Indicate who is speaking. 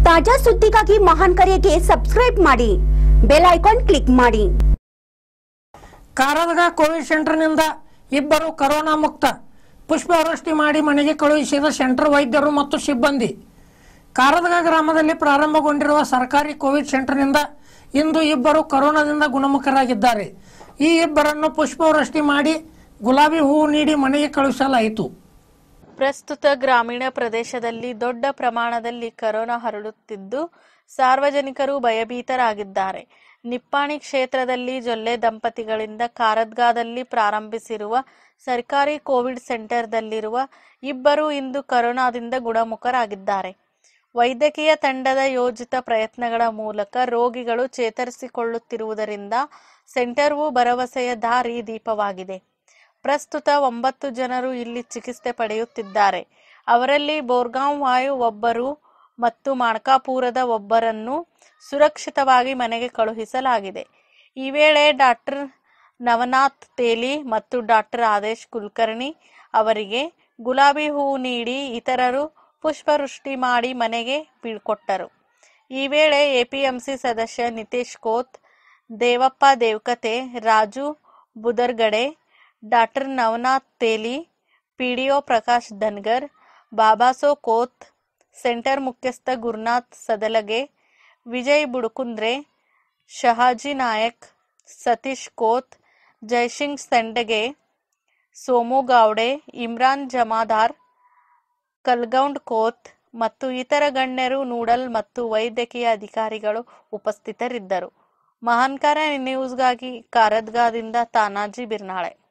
Speaker 1: ತಾಜಾ ಸುದ್ದಿಗಾಗಿ ಮಹಾನ್ ಕರೆಗೆ ಸಬ್ಸ್ಕ್ರೈಬ್ ಮಾಡಿ ಬೆಲ್ ಐಕಾನ್ ಕ್ಲಿಕ್ ಮಾಡಿ
Speaker 2: ಕಾರದಗ ಕೋವಿಡ್ ಸೆಂಟರ್ನಿಂದ ಇಬ್ಬರು ಕರೋನಾ ಮುಕ್ತ ಪುಷ್ಪವೃಷ್ಟಿ ಮಾಡಿ ಮನೆಗೆ ಕಳುಹಿಸಿದ ಸೆಂಟರ್ ವೈದ್ಯರು ಮತ್ತು ಸಿಬ್ಬಂದಿ ಕಾರದಗ ಗ್ರಾಮದಲ್ಲಿ ಪ್ರಾರಂಭಗೊಂಡಿರುವ ಸರ್ಕಾರಿ ಕೋವಿಡ್ ಸೆಂಟರ್ನಿಂದ ಇಂದು ಇಬ್ಬರು ಕರೋನಾದಿಂದ ಗುಣಮುಖರಾಗಿದ್ದಾರೆ ಈ ಇಬ್ಬರನ್ನು ಪುಷ್ಪವೃಷ್ಟಿ ಮಾಡಿ ಗುಲಾಬಿ ಹೂವು ನೀಡಿ ಮನೆಗೆ ಕಳುಹಿಸಲಾಯಿತು
Speaker 3: ಪ್ರಸ್ತುತ ಗ್ರಾಮೀಣ ಪ್ರದೇಶದಲ್ಲಿ ದೊಡ್ಡ ಪ್ರಮಾಣದಲ್ಲಿ ಕರೋನಾ ಹರಡುತ್ತಿದ್ದು ಸಾರ್ವಜನಿಕರು ಭಯಭೀತರಾಗಿದ್ದಾರೆ ನಿಪ್ಪಾಣಿ ಕ್ಷೇತ್ರದಲ್ಲಿ ಜೊಲ್ಲೆ ದಂಪತಿಗಳಿಂದ ಕಾರದ್ಗಾದಲ್ಲಿ ಪ್ರಾರಂಭಿಸಿರುವ ಸರ್ಕಾರಿ ಕೋವಿಡ್ ಸೆಂಟರ್ದಲ್ಲಿರುವ ಇಬ್ಬರು ಇಂದು ಕರೋನಾದಿಂದ ಗುಣಮುಖರಾಗಿದ್ದಾರೆ ವೈದ್ಯಕೀಯ ತಂಡದ ಯೋಜಿತ ಪ್ರಯತ್ನಗಳ ಮೂಲಕ ರೋಗಿಗಳು ಚೇತರಿಸಿಕೊಳ್ಳುತ್ತಿರುವುದರಿಂದ ಸೆಂಟರ್ವು ಭರವಸೆಯ ದಾರಿ ದೀಪವಾಗಿದೆ ಪ್ರಸ್ತುತ ಒಂಬತ್ತು ಜನರು ಇಲ್ಲಿ ಚಿಕಿತ್ಸೆ ಪಡೆಯುತ್ತಿದ್ದಾರೆ ಅವರಲ್ಲಿ ಬೋರ್ಗಾಂವ್ ವಾಯು ಒಬ್ಬರು ಮತ್ತು ಮಾಣಕಾಪುರದ ಒಬ್ಬರನ್ನು ಸುರಕ್ಷಿತವಾಗಿ ಮನೆಗೆ ಕಳುಹಿಸಲಾಗಿದೆ ಈ ವೇಳೆ ಡಾಕ್ಟರ್ ನವನಾಥ್ ತೇಲಿ ಮತ್ತು ಡಾಕ್ಟರ್ ಆದೇಶ್ ಕುಲಕರ್ಣಿ ಅವರಿಗೆ ಗುಲಾಬಿ ಹೂವು ನೀಡಿ ಇತರರು ಪುಷ್ಪವೃಷ್ಟಿ ಮಾಡಿ ಮನೆಗೆ ಬೀಳ್ಕೊಟ್ಟರು ಈ ವೇಳೆ ಎಪಿಎಂಸಿ ಸದಸ್ಯ Nitesh Koth Devappa Devakate Raju Budargade doctor Navnath Teli PDO Prakash Dhangar Babaso Koth centre ಮುಖ್ಯಸ್ಥ ಗುರುನಾಥ್ ಸದಲಗೆ ವಿಜಯ್ ಬುಡುಕುಂದ್ರೆ ಶಹಾಜಿ ನಾಯಕ್ ಸತೀಶ್ ಕೋತ್ ಜೈಸಿಂಗ್ ಸಂಡಗೆ ಸೋಮು ಗಾವ್ಡೆ ಇಮ್ರಾನ್ ಜಮಾದಾರ್ ಕಲ್ಗೌಂಡ್ ಕೋತ್ ಮತ್ತು ಇತರ ಗಣ್ಯರು ನೂಡಲ್ ಮತ್ತು ವೈದ್ಯಕೀಯ ಅಧಿಕಾರಿಗಳು ಉಪಸ್ಥಿತರಿದ್ದರು ಮಹಾನ್ಕಾರ ನ್ಯೂಸ್ಗಾಗಿ ಕಾರದ್ಗಾದಿಂದ ತಾನಾಜಿ ಬಿರ್ನಾಳೆ